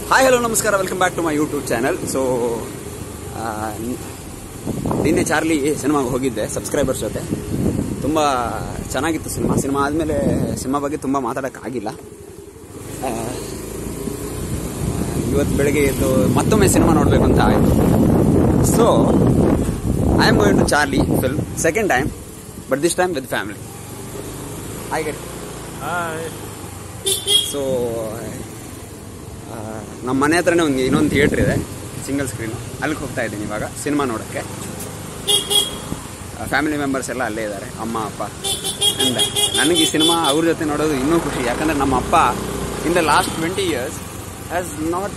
Hi hello ನಮಸ್ಕಾರ welcome back to my YouTube channel so ನಿನ್ನೆ Charlie ಸಿನಿಮಾಗೆ ಹೋಗಿದ್ದೆ ಸಬ್ಸ್ಕ್ರೈಬರ್ಸ್ ಜೊತೆ ತುಂಬ ಚೆನ್ನಾಗಿತ್ತು ಸಿನಿಮಾ ಸಿನಿಮಾ ಆದಮೇಲೆ ಸಿನಿಮಾ ಬಗ್ಗೆ ತುಂಬ ಮಾತಾಡೋಕ್ಕಾಗಿಲ್ಲ ಆ, ಇವತ್ತು ಬೆಳಗ್ಗೆ ಎದ್ದು ಮತ್ತೊಮ್ಮೆ ಸಿನಿಮಾ ನೋಡಬೇಕು ಅಂತ ಆಯಿತು so I am going to Charlie film second time but this time with family I get so ನಮ್ಮ ಮನೆ ಹತ್ರನೇ ಒಂದು ಇನ್ನೊಂದು ಥಿಯೇಟ್ರ್ ಇದೆ ಸಿಂಗಲ್ ಸ್ಕ್ರೀನು ಅಲ್ಲಿಗೆ ಹೋಗ್ತಾ ಇದ್ದೀನಿ ಇವಾಗ ಸಿನಿಮಾ ನೋಡೋಕ್ಕೆ ಫ್ಯಾಮಿಲಿ ಮೆಂಬರ್ಸ್ ಎಲ್ಲ ಅಲ್ಲೇ ಇದ್ದಾರೆ ಅಮ್ಮ ಅಪ್ಪ ಅಂಡ್ ನನಗೆ ಈ ಸಿನಿಮಾ ಅವ್ರ ಜೊತೆ ನೋಡೋದು ಇನ್ನೂ ಖುಷಿ ಯಾಕಂದರೆ ನಮ್ಮ ಅಪ್ಪ in the last twenty years has not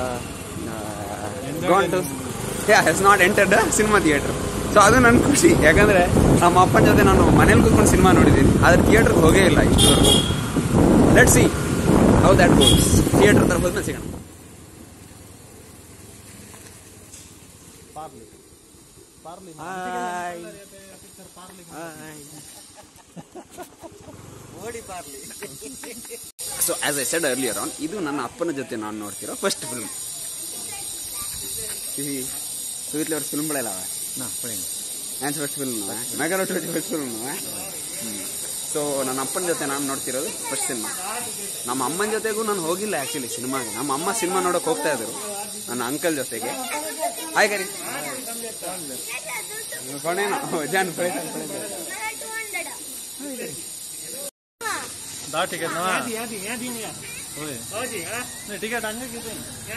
gone to has not entered cinema theatre so ಅದು ನನ್ನ ಖುಷಿ ಯಾಕಂದರೆ ನಮ್ಮ ಅಪ್ಪನ ಜೊತೆ ನಾನು ಮನೇಲಿ ಕೂತ್ಕೊಂಡು ಸಿನಿಮಾ ನೋಡಿದ್ದೀನಿ ಆದರೆ ಥಿಯೇಟ್ರಿಗೆ ಹೋಗೇ ಇಲ್ಲ ಇಷ್ಟವರೆಗೂ let see how that goes theatre ಹತ್ರ ಹೋದ್ಮೇಲೆ ಸಿಗೋಣ so as I said earlier on ಇದು ನನ್ನ ಅಪ್ಪನ ಜೊತೆ ನಾನು ನೋಡ್ತಿರೋ ಫಸ್ಟ್ ಫಿಲ್ಮ್ ಈ ಸುವಿತ್ಲಿ ಅವ್ರ ಫಿಲ್ಮ್ಗಳೆಲ್ಲ ಡ್ಯಾನ್ಸ್ ಫಸ್ಟ್ ಫಿಲ್ಮ್ ಮೆಗಾಲೋಟ್ ಫಸ್ಟ್ ಫಿಲ್ಮ್ ಸೊ ನನ್ನ ಅಪ್ಪನ ಜೊತೆ ನಾನು ನೋಡ್ತಿರೋದು ಫಸ್ಟ್ ಸಿನಿಮಾ ನಮ್ಮ ಅಮ್ಮನ ಜೊತೆಗೂ ನಾನು ಹೋಗಿಲ್ಲ ಆ್ಯಕ್ಚುಲಿ ಸಿನಿಮಾಗೆ ನಮ್ಮ ಅಮ್ಮ ಸಿನಿಮಾ ನೋಡೋಕೆ ಹೋಗ್ತಾ ಇದ್ರು ನನ್ನ ಅಂಕಲ್ ಜೊತೆಗೆ ಹಾಯ್ ಕರಿ ಕೊನೇನೋ ಜಾನ್ दहा तिकीट ना होय नाही तिकीट आणलं किती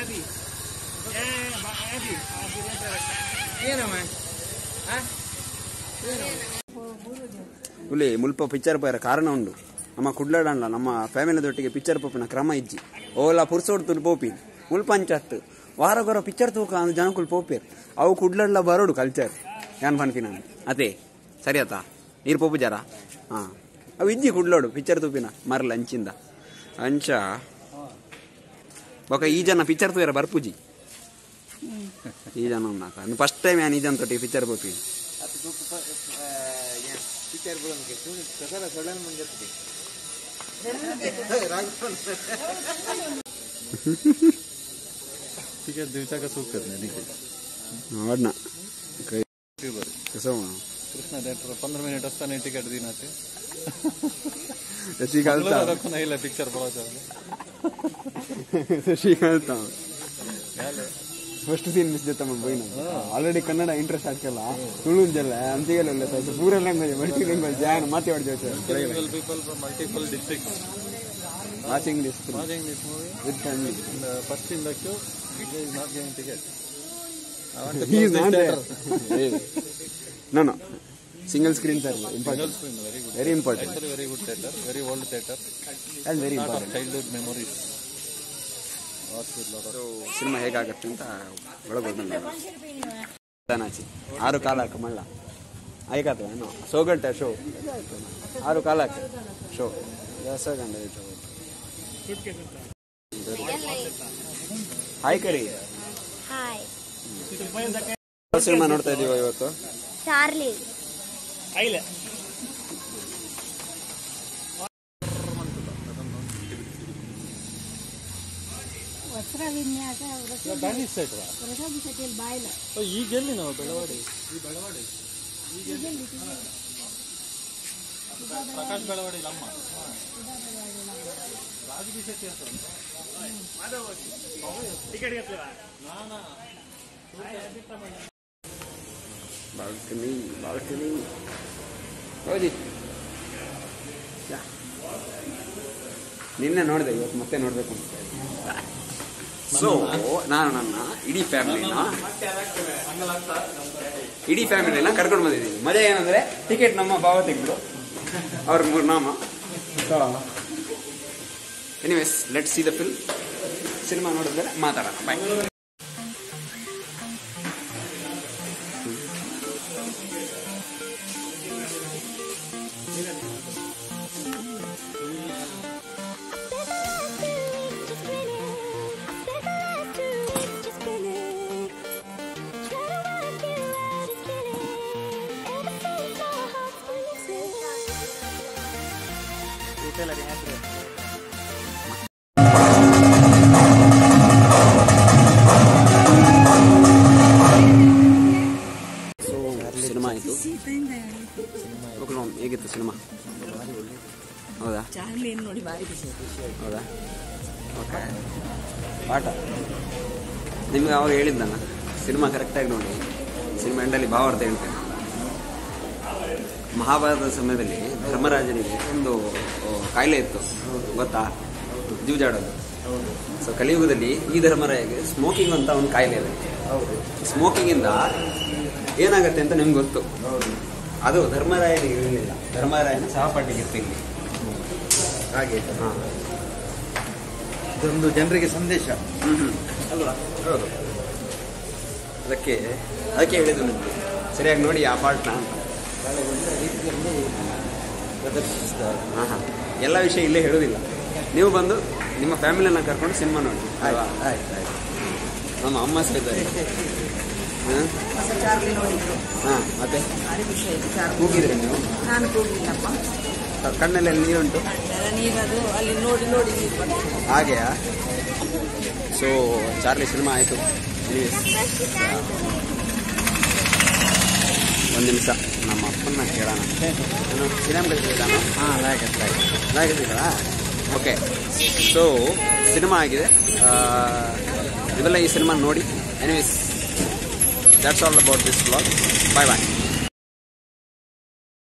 ಹುಲಿ ಮುಲ್ಪ ಪಿಕ್ಚರ್ ಪೋಯರ ಕಾರಣ ಉಂಡು ನಮ್ಮ ಕುಡ್ಲಾಡಂಡ ನಮ್ಮ ಫ್ಯಾಮಿಲಿದೊಟ್ಟಿಗೆ ಪಿಕ್ಚರ್ ಪೋಪಿನ ಕ್ರಮ ಇಜ್ಜಿ ಓಲ ಪುರ್ಸೋಡ್ ತುಲ್ ಪೋಪಿ ಮುಲ್ಪ ಅಂಚತ್ತು ವಾರ ಗೊರ ಪಿಕ್ಚರ್ ತೂಕ ಅಂದ್ ಜನಕುಲ್ ಪೋಪಿರ್ ಅವು ಕುಡ್ಲಾಡ್ಲ ಬರೋಡು ಕಲ್ಚರ್ ಯಾನ್ ಪನ್ಪಿನ ಅದೇ ಸರಿ ಆತಾ ನೀರು ಪೋಪು ಜರ ಹಾ ಅವು ಇಜ್ಜಿ ಕುಡ್ಲಾಡು ಪಿಕ್ಚರ್ ತೂಪಿನ ಮರ್ಲ ಅಂಚಿಂದ ಅಂಚ ಬೊಕ ಈ ಜನ ಪಿಕ್ಚರ್ ತೂಯರ ಬರ್ಪುಜಿ ಈ ಜನ ಉನ್ನಾಕ ಫಸ್ಟ್ ಟೈಮ್ ಯಾನ್ ಈ ಜನ ತೊಟ್ಟಿ ಪಿಕ್ಚರ್ ಪೋಪಿ तिकीट दिवसाका सूट करत नाही तिकीट आवडना कसं म्हणू कृष्णा थिएटर पंधरा मिनिट असताना तिकीट दिना ते तशी घालता रखून येईल पिक्चर बघायचं तशी घालता ಫಸ್ಟ್ ಸೀನ್ ಮಿಸ್ ಜೊತೆ ಬೈನ ಆಲ್ರೆಡಿ ಕನ್ನಡ ಇಂಟ್ರೆಸ್ಟ್ ಹಾಕಲ್ಲ ತುಳುಂಜಲ್ಲ ಅಂತಿಗೆಲ್ಲ ಪೂರ ಲ್ಯಾಂಗ್ವೇಜ್ ಮಲ್ಟಿ ಲ್ಯಾಂಗ್ವೇಜ್ ಜಾನ್ ಮಾತೆ ಹೊಡ್ದೇವೆ Single people from multiple districts watching this watching this movie with family and uh, first in the queue he is not getting ticket I want to He is close not this there. theater No, no. Single screen sir. Important. Screen, very good Very important. actually very good theater very old theater That's very lot of important. childhood memories watched with lot of cinema ಹೇಗಾಗತ್ತೆ ಅಂತ ಒಳಗೆ ಬಂದ ತಾನಾಚಿ ಆರು ಕಾಲಕ್ಕೆ ಮಳ್ಳ ಐಕಾತ ಏನೋ ಸೋಗಂಟ show ಆರು ಕಾಲಕ್ಕೆ show ದಸ ಗಂಟೆ ಶೋ ಹಾಯ್ ಕರಿ ಹಾಯ್ ಸಿನಿಮಾ ನೋಡ್ತಾ ಇದೀವ ಇವತ್ತು ಚಾರ್ಲಿ ವಸ್ತ್ರ ವಿನ್ಯಾಸ Danish set ರಾ? ವೃಷಭಶತಿಯಲ್ಲಿ ಬಾಯ್ಲ ಓ, ಈಗ ಎಲ್ಲಿ ನಾವು ಬೆಳವಾಡಿ ಈ ಬೆಳವಾಡಿ ಪ್ರಕಾಶ್ ಬೆಳವಾಡಿ ಅಮ್ಮ ಬಾಲ್ಕನಿ ಬಾಲ್ಕನಿ ಹೌದಿ ಯಾ. ನಿನ್ನೆ ನೋಡಿದೆ ಇವತ್ತು ಮತ್ತೆ ನೋಡ್ಬೇಕು ಅಂತ ಸೊ ನಾನು ನನ್ನ ಇಡೀ ಫ್ಯಾಮಿಲಿನ ಇಡೀ ಫ್ಯಾಮಿಲಿನ ಕರ್ಕೊಂಡು ಬಂದಿದ್ದೀನಿ ಮಜಾ ಏನಂದ್ರೆ ಟಿಕೆಟ್ ನಮ್ಮ ಭಾವ ತೆಗೆದ್ರು ಅವ್ರ ಮೂರು ನಾಮ anyways let see the film cinema ನೋಡಿದ್ರೆ ಮಾತಾಡೋಣ ಬಾಯ್ Thank ಪಾಠ ನಿಮ್ಗೆ ಅವಾಗ ಹೇಳಿದ್ದಲ್ಲ ಸಿನಿಮಾ ಕರೆಕ್ಟಾಗಿ ನೋಡಿ ಸಿನಿಮಾ ಎಂಡಲ್ಲಿ ಭಾವಾರ್ಥ ಹೇಳ್ತೇನೆ ಮಹಾಭಾರತದ ಸಮಯದಲ್ಲಿ ಧರ್ಮರಾಜನಿಗೆ ಒಂದು ಓ, ಕಾಯಿಲೆ ಇತ್ತು ಗೊತ್ತಾ ಜೂಜಾಡೋದು ಸೊ ಕಲಿಯುಗದಲ್ಲಿ ಈ ಧರ್ಮರಾಯಗೆ ಸ್ಮೋಕಿಂಗ್ ಅಂತ ಒಂದು ಕಾಯಿಲೆ ಇದೆ ಸ್ಮೋಕಿಂಗಿಂದ ಏನಾಗುತ್ತೆ ಅಂತ ನಿಮ್ಗೆ ಗೊತ್ತು ಅದು ಧರ್ಮರಾಯನಿಗೆ ಇರಲಿಲ್ಲ ಧರ್ಮರಾಯನ ಸಹಪಾಠಿಗೆ ಇತ್ತು ಇಲ್ಲಿ ಹಾಗೆ ಹಾಂ ಇದೊಂದು ಜನರಿಗೆ ಸಂದೇಶ ಅಲ್ವಾ ಹೌದು ಅದಕ್ಕೆ ಅದಕ್ಕೆ ಹೇಳಿದ್ದು ನಿಮಗೆ ಸರಿಯಾಗಿ ನೋಡಿ ಆ ಪಾರ್ಟ್ನ ಅಂತ ಪ್ರದರ್ಶಿಸಿದ್ದಾರೆ ಹಾಂ ಹಾಂ ಎಲ್ಲ ವಿಷಯ ಇಲ್ಲೇ ಹೇಳೋದಿಲ್ಲ ನೀವು ಬಂದು ನಿಮ್ಮ ಫ್ಯಾಮಿಲಿಯನ್ನ ಕರ್ಕೊಂಡು ಸಿನಿಮಾ ನೋಡಿ ಅಲ್ವಾ ಆಯ್ತು ಆಯ್ತು ನಮ್ಮ ಅಮ್ಮ ಸಹಿತ ಹಾಂ ಚಾರ್ಲಿ ನೋಡಿದ್ರು ಹಾಂ ಮತ್ತೆ ಭಾರಿ ಖುಷಿ ಆಯ್ತು ಚಾರ್ಲಿ ಕೂಗಿದ್ರಿ ನೀವು ನಾನು ಕೂಗಿಲ್ಲಪ್ಪ ಕಣ್ಣಲ್ಲಿ ನೀರುಂಟು ನೆಲ ನೀರದು ಅಲ್ಲಿ ನೋಡಿ ನೋಡಿ ನೀರು ಬಂತು ಹಾಗೆಯಾ ಸೊ ಚಾರ್ಲಿ ಸಿನಿಮಾ ಆಯಿತು ಒಂದು ನಿಮಿಷ ನಮ್ಮ ಅಪ್ಪನ ಕೇಳೋಣ ಏನು ಸಿನಿಮಾ ಕೇಳೋಣ ಹಾಂ ಲಾಯಕ್ ಲಾಯಕ್ ಆಗಿದ್ದೀರಾ ಓಕೆ ಸೊ ಸಿನಿಮಾ ಆಗಿದೆ ಆ, ನೀವೆಲ್ಲ ಈ ಸಿನಿಮಾ ನೋಡಿ anyways that's all about this blog bye bye